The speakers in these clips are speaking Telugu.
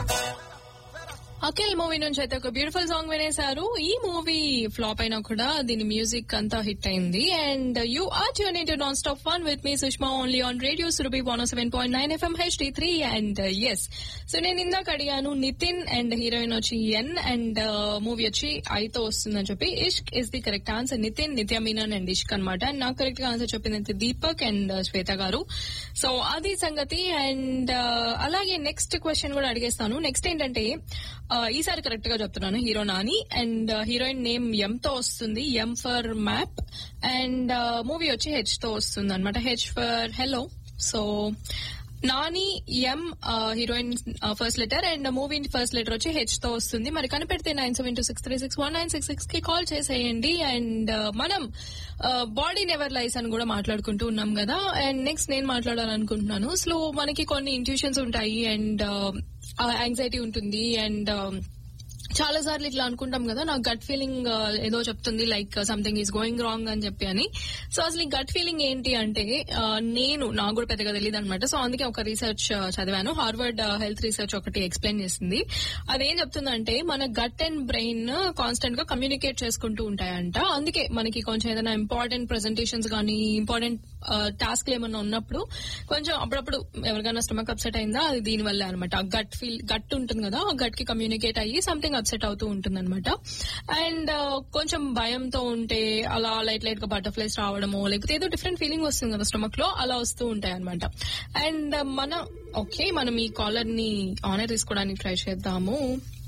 అఖిల్ మూవీ నుంచి అయితే ఒక బ్యూటిఫుల్ సాంగ్ వినేశారు ఈ మూవీ ఫ్లాప్ అయినా కూడా దీని మ్యూజిక్ అంతా హిట్ అయింది and you are tune in non stop fun with me Sushma only on radio Surabhi one seven point nine FM HD three and yes so నేను ఇందాక అడిగాను నితిన్ అండ్ హీరోయిన్ వచ్చి ఎన్ అండ్ మూవీ వచ్చి ఐతో వస్తుందని చెప్పి Ishq is the correct answer Nithin Nithya Menen and ఇష్క్ అనమాట అండ్ నాకు కరెక్ట్ గా ఆన్సర్ చెప్పింది అయితే దీపక్ అండ్ శ్వేత గారు సో అది సంగతి అండ్ అలాగే నెక్స్ట్ క్వశ్చన్ కూడా అడిగేస్తాను నెక్స్ట్ ఏంటంటే ఆ, ఈసారి కరెక్ట్ గా చెప్తున్నాను hero Nani and heroine name M తో వస్తుంది M for map and movie వచ్చి హెచ్ తో వస్తుంది అనమాట H for hello so Nani M heroine first letter and movie first letter వచ్చి హెచ్ తో వస్తుంది మరి కనిపెడితే nine seven two six three six one nine six six కి కాల్ చేసేయండి అండ్ మనం బాడీ నెవర్ లైస్ అని కూడా మాట్లాడుకుంటూ ఉన్నాం కదా అండ్ నెక్స్ట్ నేను మాట్లాడాలనుకుంటున్నాను సో మనకి కొన్ని ఇంట్యూషన్స్ ఉంటాయి అండ్ యాంగ్జైటీ ఉంటుంది అండ్ చాలా సార్లు ఇట్లా అనుకుంటాం కదా నాకు గట్ ఫీలింగ్ ఏదో చెప్తుంది like something is going wrong అని చెప్పి అని సో అసలు ఈ గట్ ఫీలింగ్ ఏంటి అంటే ఆ, నేను నాకు కూడా పెద్దగా తెలియదు అనమాట సో అందుకే ఒక రీసెర్చ్ చదివాను హార్వర్డ్ హెల్త్ రీసెర్చ్ ఒకటి ఎక్స్ప్లెయిన్ చేసింది అదేం చెప్తుందంటే మన గట్ అండ్ బ్రెయిన్ కాన్స్టెంట్ గా కమ్యూనికేట్ చేసుకుంటూ ఉంటాయంట అందుకే మనకి కొంచెం ఏదైనా ఇంపార్టెంట్ ప్రెజెంటేషన్స్ కానీ ఇంపార్టెంట్ టాస్క్ ఏమన్నా ఉన్నప్పుడు కొంచెం అప్పుడప్పుడు ఎవరికైనా స్టమక్ అప్సెట్ అయిందా అది దీని వల్లే అనమాట గట్ ఫీల్ గట్ ఉంటుంది కదా ఆ గట్ కి కమ్యూనికేట్ అయ్యి సంథింగ్ అప్సెట్ అవుతూ ఉంటుంది అనమాట అండ్ కొంచెం భయంతో ఉంటే అలా లైట్ లైట్ గా బటర్ఫ్లైస్ రావడమో లేకపోతే ఏదో డిఫరెంట్ ఫీలింగ్ వస్తుంది కదా స్టమక్ లో అలా వస్తూ ఉంటాయి అనమాట అండ్ మన ఓకే మనం ఈ కాలర్ ని ఆనర్ తీసుకోవడానికి ట్రై చేద్దాము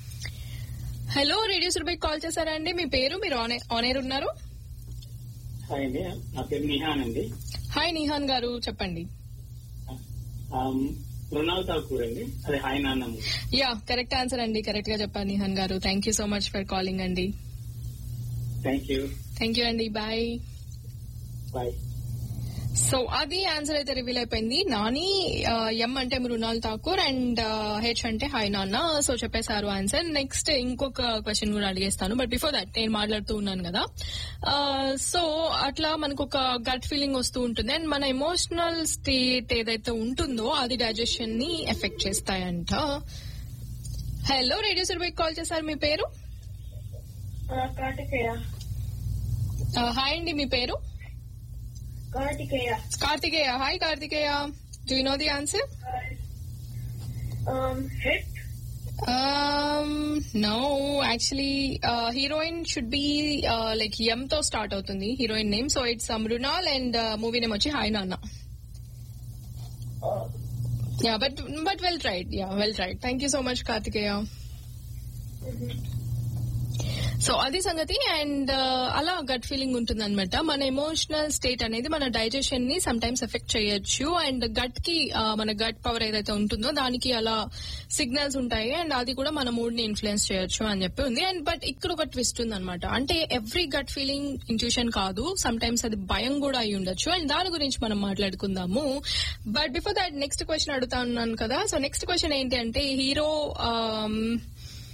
హలో రేడియో సురభి కాల్ చేశారా అండి మీ పేరు మీరు ఆనర్ ఉన్నారు హాయ్ అండి నా పేరు నిహాన్ అండి హాయ్ నిహాన్ గారు చెప్పండి ఆమ్, మృణాల్ ఠాకూర్ అండి అదే Hi Nanna movie. Yeah correct answer అండి కరెక్ట్ గా చెప్పారు Nihan garu thank you so much for calling అండి థ్యాంక్ యూ థ్యాంక్ యూ అండి బాయ్ బాయ్ సో అది ఆన్సర్ అయితే రివీల్ అయిపోయింది నాని ఆ, ఎం అంటే మృణాల్ ఠాకూర్ అండ్ హెచ్ అంటే హాయ్ నాన్న సో చెప్పేశారు ఆన్సర్ నెక్స్ట్ ఇంకొక క్వశ్చన్ కూడా అడిగేస్తాను బట్ బిఫోర్ దట్ నేను మాట్లాడుతూ ఉన్నాను కదా సో అట్లా మనకు ఒక గట్ ఫీలింగ్ వస్తూ ఉంటుంది అండ్ మన ఎమోషనల్ స్టేట్ ఏదైతే ఉంటుందో అది డైజెషన్ ని ఎఫెక్ట్ చేస్తాయంట హలో రేడియో సర్వేకి కాల్ చేశారు మీ పేరు కార్తికేయ హాయ్ అండి మీ పేరు Karthikeya Karthikeya hi Karthikeya do you know the answer hit Um, no, actually, uh, heroine should be uh, like M తో స్టార్ట్ అవుతుంది heroine name so it's Mrunal and movie name వచ్చి Hi Nanna yeah but but well tried yeah well tried thank you so much Karthikeya so అది సంగతి అండ్ అలా గట్ ఫీలింగ్ ఉంటుంది అనమాట మన ఎమోషనల్ స్టేట్ అనేది మన డైజెషన్ ని సమ్ టైమ్స్ ఎఫెక్ట్ చేయొచ్చు అండ్ గట్ కి ఆ, మన గట్ పవర్ ఏదైతే ఉంటుందో దానికి అలా సిగ్నల్స్ ఉంటాయి అండ్ అది కూడా మన మూడ్ ని ఇన్ఫ్లుయెన్స్ చేయొచ్చు అని చెప్పి ఉంది అండ్ బట్ ఇక్కడ ఒక ట్విస్ట్ ఉంది అనమాట అంటే ఎవ్రీ గట్ ఫీలింగ్ ఇంట్యూషన్ కాదు సమ్ టైమ్స్ అది భయం కూడా అయి ఉండొచ్చు అండ్ దాని గురించి మనం మాట్లాడుకుందాము but before that next question అడుగుతా ఉన్నాను కదా సో నెక్స్ట్ క్వశ్చన్ ఏంటి అంటే హీరో